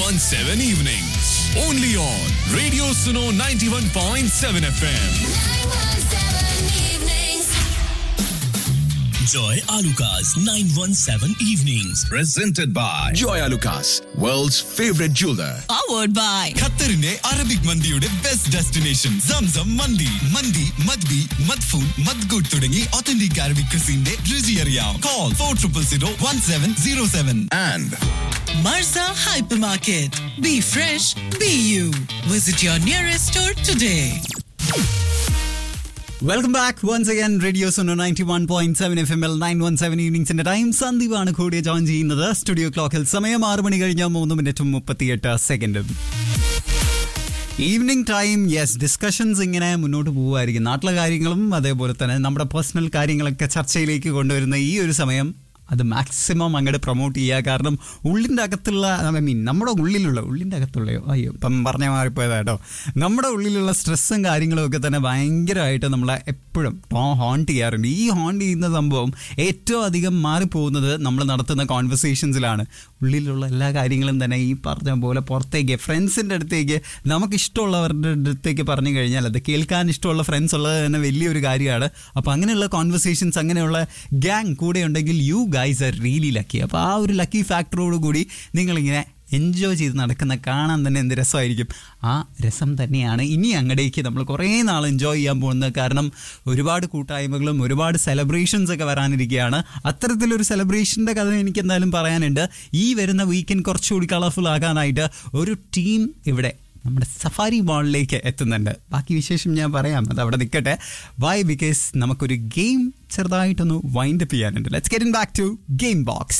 917 evenings. Only on Radio Suno 91.7 FM. Joy Alukas 917 Evenings. Presented by Joy Alukas, world's favorite jeweler. powered by ഖത്തറിന്റെ Arabic മന്തിയുടെ best destination Zamzam മന്തി മന്തി മദ്ബി മദ്ഫൂൻ മദ്ഗുഡ് തുടങ്ങി ഒത്തന്റിക് അറബിക് ക്രിസിന്റെ രുചി അറിയാം call four triple zero one seven zero seven and Marza Hypermarket. Be fresh, be you. Visit your nearest store today. Welcome back once again radio Suno ninety one point seven F M L nine one seven ഈവനിങ്സിന്റെ time സന്ദീപാണ് കൂടിയ join ചെയ്യുന്നത് studio ക്ലോക്കിൽ സമയം ആറ് മണി കഴിഞ്ഞ മൂന്ന് മിനിറ്റും മുപ്പത്തിയെട്ട് സെക്കൻഡും ഈവനിങ് ടൈം യെസ് ഡിസ്കഷൻസ് ഇങ്ങനെ മുന്നോട്ട് പോവുമായിരിക്കും നാട്ടിലെ കാര്യങ്ങളും അതേപോലെ തന്നെ നമ്മുടെ പേഴ്സണൽ കാര്യങ്ങളൊക്കെ ചർച്ചയിലേക്ക് കൊണ്ടുവരുന്ന ഈ ഒരു സമയം അത് മാക്സിമം അങ്ങോട്ട് പ്രൊമോട്ട് ചെയ്യുക കാരണം ഉള്ളിൻ്റെ അകത്തുള്ള ഐ മീൻ നമ്മുടെ ഉള്ളിലുള്ള ഉള്ളിൻ്റെ അകത്തുള്ളയോ അയ്യോ ഇപ്പം പറഞ്ഞ മാറിപ്പോയതാ കേട്ടോ നമ്മുടെ ഉള്ളിലുള്ള സ്ട്രെസ്സും കാര്യങ്ങളും ഒക്കെ തന്നെ ഭയങ്കരമായിട്ട് നമ്മളെ എപ്പോഴും ഹോണ്ട് ചെയ്യാറുണ്ട് ഈ ഹോണ്ട് ചെയ്യുന്ന സംഭവം ഏറ്റവും അധികം മാറിപ്പോകുന്നത് നമ്മൾ നടത്തുന്ന കോൺവെർസേഷൻസിലാണ് ഉള്ളിലുള്ള എല്ലാ കാര്യങ്ങളും തന്നെ ഈ പറഞ്ഞ പോലെ പുറത്തേക്ക് ഫ്രണ്ട്സിൻ്റെ അടുത്തേക്ക് നമുക്ക് ഇഷ്ടമുള്ളവരുടെ അടുത്തേക്ക് പറഞ്ഞു കഴിഞ്ഞാൽ അത് കേൾക്കാൻ ഇഷ്ടമുള്ള ഫ്രണ്ട്സ് ഉള്ളത് തന്നെ വലിയൊരു കാര്യമാണ് അപ്പോൾ അങ്ങനെയുള്ള കോൺവെർസേഷൻസ് അങ്ങനെയുള്ള ഗ്യാങ് കൂടെ ഉണ്ടെങ്കിൽ you guys are really lucky അപ്പോൾ ആ ഒരു ലക്കി ഫാക്ടറോട് കൂടി നിങ്ങളിങ്ങനെ എൻജോയ് ചെയ്ത് നടക്കുന്ന കാണാൻ തന്നെ എന്ത് രസമായിരിക്കും ആ രസം തന്നെയാണ് ഇനി അങ്ങടേക്ക് നമ്മൾ കുറേ നാൾ എൻജോയ് ചെയ്യാൻ പോകുന്നത് കാരണം ഒരുപാട് കൂട്ടായ്മകളും ഒരുപാട് സെലിബ്രേഷൻസ് ഒക്കെ വരാനിരിക്കുകയാണ് അത്തരത്തിലൊരു സെലിബ്രേഷൻ്റെ കഥ എനിക്ക് എന്തായാലും പറയാനുണ്ട് ഈ വരുന്ന വീക്കെൻഡ് കുറച്ചുകൂടി കളർഫുൾ ആകാനായിട്ട് ഒരു ടീം ഇവിടെ നമ്മുടെ സഫാരി മാളിലേക്ക് എത്തുന്നുണ്ട് ബാക്കി വിശേഷം ഞാൻ പറയാം അത് അവിടെ നിൽക്കട്ടെ വൈ ബിക്കോസ് നമുക്കൊരു ഗെയിം ചെറുതായിട്ടൊന്ന് വൈൻഡ് അപ്പ് ചെയ്യാനുണ്ട് let's get back to game box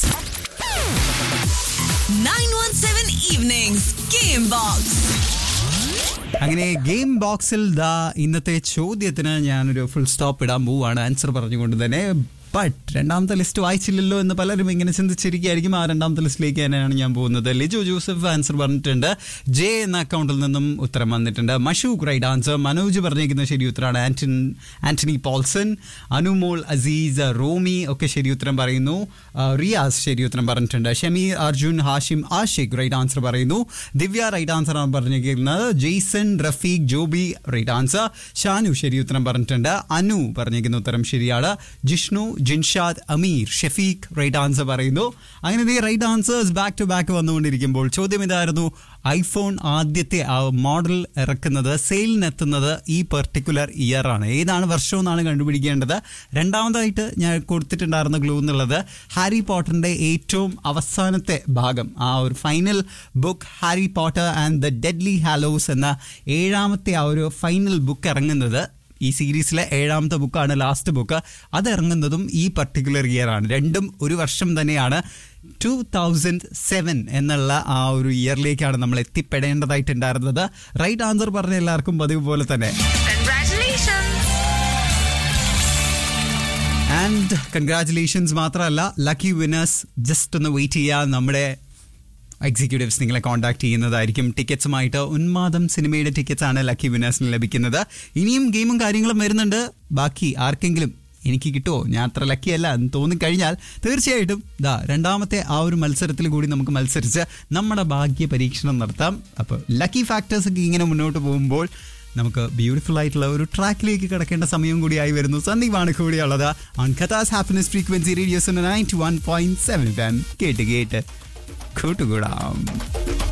917 Evenings Game Box. അങ്ങനെ ഗെയിം ബോക്സിൽ ദാ ഇന്നത്തെ ചോദ്യത്തിന് ഞാനൊരു ഫുൾ സ്റ്റോപ്പ് ഇടാൻ പോവാണ് ആൻസർ പറഞ്ഞുകൊണ്ട് തന്നെ ബട്ട് രണ്ടാമത്തെ ലിസ്റ്റ് വായിച്ചില്ലല്ലോ എന്ന് പലരും ഇങ്ങനെ ചിന്തിച്ചിരിക്കുകയായിരിക്കും ആ രണ്ടാമത്തെ ലിസ്റ്റിലേക്ക് തന്നെയാണ് ഞാൻ പോകുന്നത് ലിജോ ജോസഫ് ആൻസർ പറഞ്ഞിട്ടുണ്ട് ജെ എന്ന അക്കൗണ്ടിൽ നിന്നും ഉത്തരം വന്നിട്ടുണ്ട് മഷൂഖ് റൈറ്റ് ആൻസർ മനോജ് പറഞ്ഞിരിക്കുന്ന ശരി ഉത്തരമാണ് ആന്റൺ ആന്റണി പോൾസൺ അനുമോൾ അസീസ് റോമി ഒക്കെ ശരി ഉത്തരം പറയുന്നു ആ, റിയാസ് ശരി ഉത്തരം പറഞ്ഞിട്ടുണ്ട് ഷമീർ അർജുൻ ഹാഷിം ആഷിഖ് റൈറ്റ് ആൻസർ പറയുന്നു ദിവ്യ റൈറ്റ് ആൻസർ ആണ് പറഞ്ഞിരിക്കുന്നത് ജെയ്സൺ റഫീഖ് ജോബി റൈറ്റ് ആൻസർ ഷാനു ശരി ഉത്തരം പറഞ്ഞിട്ടുണ്ട് അനു പറഞ്ഞിരിക്കുന്ന ഉത്തരം ശരിയാണ് ജിഷ്ണു ജിൻഷാദ് അമീർ ഷഫീഖ് റൈറ്റ് ആൻസർ പറയുന്നു അങ്ങനെ ഈ right answers back to back വന്നുകൊണ്ടിരിക്കുമ്പോൾ ചോദ്യം ഇതായിരുന്നു ഐഫോൺ ആദ്യത്തെ ആ മോഡൽ ഇറക്കുന്നത് സെയിലിനെത്തുന്നത് ഈ പെർട്ടിക്കുലർ ഇയർ ആണ് ഏതാണ് വർഷം എന്നാണ് കണ്ടുപിടിക്കേണ്ടത് രണ്ടാമതായിട്ട് ഞാൻ കൊടുത്തിട്ടുണ്ടായിരുന്ന ഗ്ലൂ എന്നുള്ളത് ഹാരി പോട്ടറിന്റെ ഏറ്റവും അവസാനത്തെ ഭാഗം ആ ഒരു final book Harry Potter and the deadly hallows എന്ന ഏഴാമത്തെ ആ ഒരു ഫൈനൽ ബുക്ക് ഇറങ്ങുന്നത് ഈ സീരീസിലെ ഏഴാമത്തെ ബുക്കാണ് ലാസ്റ്റ് ബുക്ക് അത് ഇറങ്ങുന്നതും ഈ പർട്ടിക്കുലർ ഇയർ ആണ് രണ്ടും ഒരു വർഷം തന്നെയാണ് ടു തൗസൻഡ് സെവൻ എന്നുള്ള ആ ഒരു ഇയറിലേക്കാണ് നമ്മൾ എത്തിപ്പെടേണ്ടതായിട്ടുണ്ടായിരുന്നത് റൈറ്റ് ആൻസർ പറഞ്ഞ എല്ലാവർക്കും പതിവ് പോലെ തന്നെ ആൻഡ് കൺഗ്രാറ്റുലേഷൻസ് മാത്രമല്ല ലക്കി വിന്നേഴ്സ് ജസ്റ്റ് ഒന്ന് വെയിറ്റ് ചെയ്യുക നമ്മുടെ എക്സിക്യൂട്ടീവ്സ് നിങ്ങളെ കോൺടാക്ട് ചെയ്യുന്നതായിരിക്കും ടിക്കറ്റ്സുമായിട്ട് ഉന്മാദം സിനിമയുടെ ടിക്കറ്റ്സ് ആണ് ലക്കി വിന്നേഴ്സിന് ലഭിക്കുന്നത് ഇനിയും ഗെയിമും കാര്യങ്ങളും വരുന്നുണ്ട് ബാക്കി ആർക്കെങ്കിലും എനിക്ക് കിട്ടുമോ ഞാൻ അത്ര ലക്കി അല്ല എന്ന് തോന്നിക്കഴിഞ്ഞാൽ തീർച്ചയായിട്ടും ദാ രണ്ടാമത്തെ ആ ഒരു മത്സരത്തിൽ കൂടി നമുക്ക് മത്സരിച്ച് നമ്മുടെ ഭാഗ്യ പരീക്ഷണം നടത്താം അപ്പോൾ ലക്കി ഫാക്ടേഴ്സ് ഒക്കെ ഇങ്ങനെ മുന്നോട്ട് പോകുമ്പോൾ നമുക്ക് ബ്യൂട്ടിഫുൾ ആയിട്ടുള്ള ഒരു ട്രാക്കിലേക്ക് കിടക്കേണ്ട സമയം കൂടിയായി വരുന്നു സന്ദീപാണ് കൂടിയുള്ളത് on Qatar's happiness frequency radio's ninety one point seven കേട്ട് കേട്ട് കൂട്ടുകൂടാം